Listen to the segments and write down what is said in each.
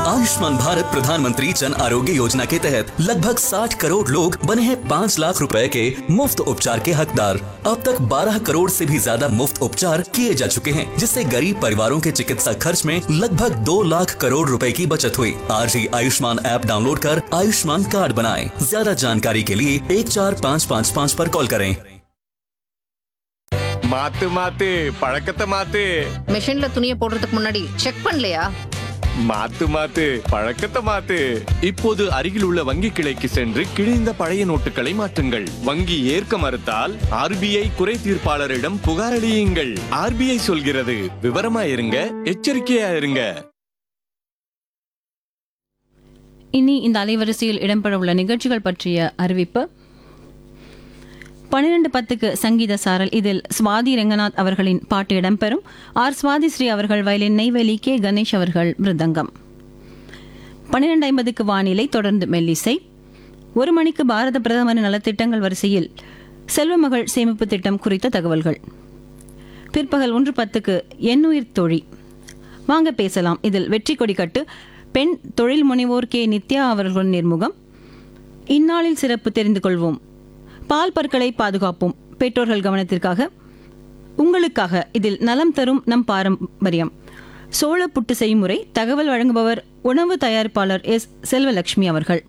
आयुष्मान भारत प्रधानमंत्री जन आरोग्य योजना के तहत लगभग 60 करोड़ लोग बने हैं 5 लाख रुपए के मुफ्त उपचार के हकदार अब तक 12 करोड़ से भी ज्यादा मुफ्त उपचार किए जा चुके हैं जिससे गरीब परिवारों के चिकित्सा खर्च में लगभग 2 लाख करोड़ रुपए की बचत हुई आज ही आयुष्मान ऐप डाउनलोड कर आयुष्मान कार्ड बनाएं ज्यादा जानकारी के लिए एक चार पाँच पाँच पाँच पर कॉल करें மாத்து மாத்து பழக்கத்தை மாத்து மிஷின்ல துணியை போடுறதுக்கு முன்னாடி செக் பண்ணலையா மாத்து மாத்து பழக்கத்தை மாத்து இப்போது அருகில் உள்ள வங்கி கிளைக்கு சென்று கிழிந்த பழைய நோட்டுகளை மாற்றுங்கள் வங்கி ஏற்க மறுத்தால் ஆர்பிஐ குறை தீர்ப்பாளரிடம் புகாரளியுங்கள் ஆர்பிஐ சொல்கிறது விவரமா இருங்க எச்சரிக்கையா இருங்க இனி இந்த அலைவரிசையில் இடம்பெற உள்ள நிகழ்ச்சிகள் பற்றிய அறிவிப்பு பன்னிரண்டு பத்துக்கு சங்கீத சாரல் இதில் சுவாதி ரங்கநாத் அவர்களின் பாட்டு இடம்பெறும் ஆர் சுவாதி ஸ்ரீ அவர்கள் வயலின் நெய்வேலி கே கணேஷ் அவர்கள் மிருதங்கம் பன்னிரண்டு ஐம்பதுக்கு வானிலை தொடர்ந்து மெல்லிசை ஒரு மணிக்கு பாரத பிரதமரின் நலத்திட்டங்கள் வரிசையில் செல்வமகள் சேமிப்பு திட்டம் குறித்த தகவல்கள் பிற்பகல் ஒன்று பத்துக்கு எண்ணுயிர் தொழி வாங்க பேசலாம் இதில் வெற்றி கொடி கட்டு பெண் தொழில் முனைவோர் கே நித்யா அவர்களுடன் நேர்முகம் இந்நாளில் சிறப்பு தெரிந்து கொள்வோம் பால் பற்களை பாதுகாப்போம் பெற்றோர்கள் கவனத்திற்காக உங்களுக்காக இதில் நலம் தரும் நம் பாரம்பரியம் சோள புட்டு செய்முறை தகவல் வழங்குபவர் உணவு தயாரிப்பாளர் எஸ் செல்வலட்சுமி அவர்கள்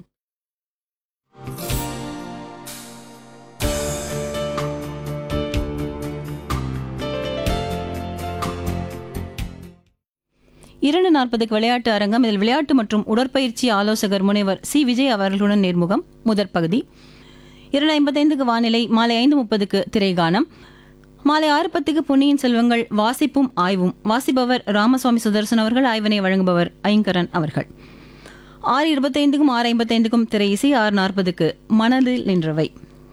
இரண்டு நாற்பதுக்கு விளையாட்டு அரங்கம் இதில் விளையாட்டு மற்றும் உடற்பயிற்சி ஆலோசகர் முனைவர் சி விஜய் அவர்களுடன் நேர்முகம் முதற் பகுதி இரண்டு ஐம்பத்தைந்துக்கு வானிலை மாலை ஐந்து முப்பதுக்கு திரைகானம் மாலை ஆறு பத்துக்கு பொன்னியின் செல்வங்கள் வாசிப்பும் ஆய்வும் வாசிப்பவர் ராமசுவாமி சுதர்சன் அவர்கள் ஆய்வினை வழங்குபவர் ஐங்கரன் அவர்கள் ஆறு இருபத்தைந்துக்கும் ஆறு ஐம்பத்தைந்துக்கும் திரை இசை ஆறு நாற்பதுக்கு மனதில் நின்றவை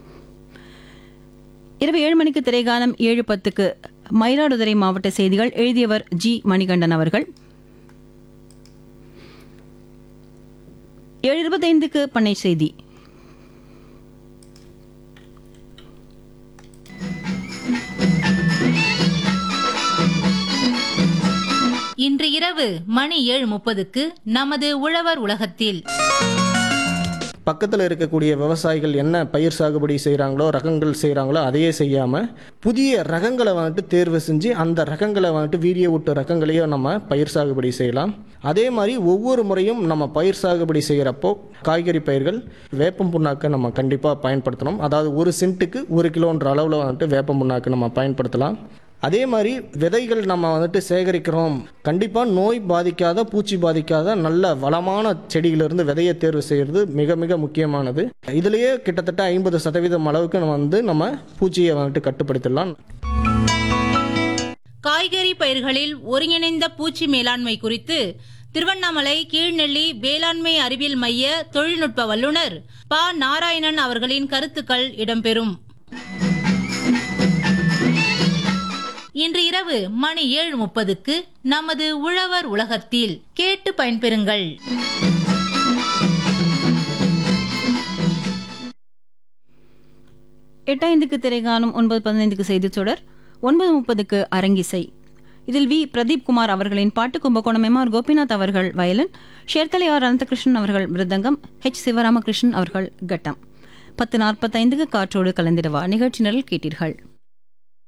இரவு ஏழு மணிக்கு திரைகானம் ஏழு பத்துக்கு மயிலாடுதுறை மாவட்ட செய்திகள் எழுதியவர் ஜி மணிகண்டன் அவர்கள் ஏழு இருபத்தைந்துக்கு பண்ணை செய்தி இன்று இரவு மணி ஏழு முப்பதுக்கு நமது உழவர் உலகத்தில் பக்கத்தில் இருக்கக்கூடிய விவசாயிகள் என்ன பயிர் சாகுபடி செய்கிறாங்களோ ரகங்கள் செய்கிறாங்களோ அதையே செய்யாமல் புதிய ரகங்களை வந்துட்டு தேர்வு செஞ்சு அந்த ரகங்களை வந்துட்டு வீரிய விட்டு ரகங்களையும் நம்ம பயிர் சாகுபடி செய்யலாம் அதே மாதிரி ஒவ்வொரு முறையும் நம்ம பயிர் சாகுபடி செய்கிறப்போ காய்கறி பயிர்கள் வேப்பம் புண்ணாக்கை நம்ம கண்டிப்பாக பயன்படுத்தணும் அதாவது ஒரு சென்ட்டுக்கு ஒரு கிலோன்ற அளவில் வந்துட்டு வேப்பம் புண்ணாக்கு நம்ம பயன்படுத்தலாம் அதே மாதிரி விதைகள் நம்ம வந்துட்டு சேகரிக்கிறோம் கண்டிப்பாக நோய் பாதிக்காத பூச்சி பாதிக்காத நல்ல வளமான செடியிலிருந்து விதையை தேர்வு செய்கிறது மிக மிக முக்கியமானது இதுலேயே கிட்டத்தட்ட ஐம்பது சதவீதம் அளவுக்கு நம்ம வந்து நம்ம பூச்சியை வந்துட்டு கட்டுப்படுத்திடலாம் காய்கறி பயிர்களில் ஒருங்கிணைந்த பூச்சி மேலாண்மை குறித்து திருவண்ணாமலை கீழ்நெல்லி வேளாண்மை அறிவியல் மைய தொழில்நுட்ப வல்லுநர் ப நாராயணன் அவர்களின் கருத்துக்கள் இடம்பெறும் இன்று இரவு மணி ஏழு முப்பதுக்கு நமது உழவர் உலகத்தில் கேட்டு பயன்பெறுங்கள் எட்டாய்ந்துக்கு திரைகாணும் ஒன்பது பதினைந்துக்கு செய்திச் தொடர் ஒன்பது முப்பதுக்கு அரங்கிசை இதில் வி பிரதீப் குமார் அவர்களின் பாட்டு கும்பகோணம் எம் ஆர் கோபிநாத் அவர்கள் வயலின் ஷேர்தலை ஆர் அனந்தகிருஷ்ணன் அவர்கள் மிருதங்கம் ஹெச் சிவராமகிருஷ்ணன் அவர்கள் கட்டம் பத்து நாற்பத்தைந்துக்கு காற்றோடு கலந்திடவா நிகழ்ச்சி நிரல் கேட்டீர்கள்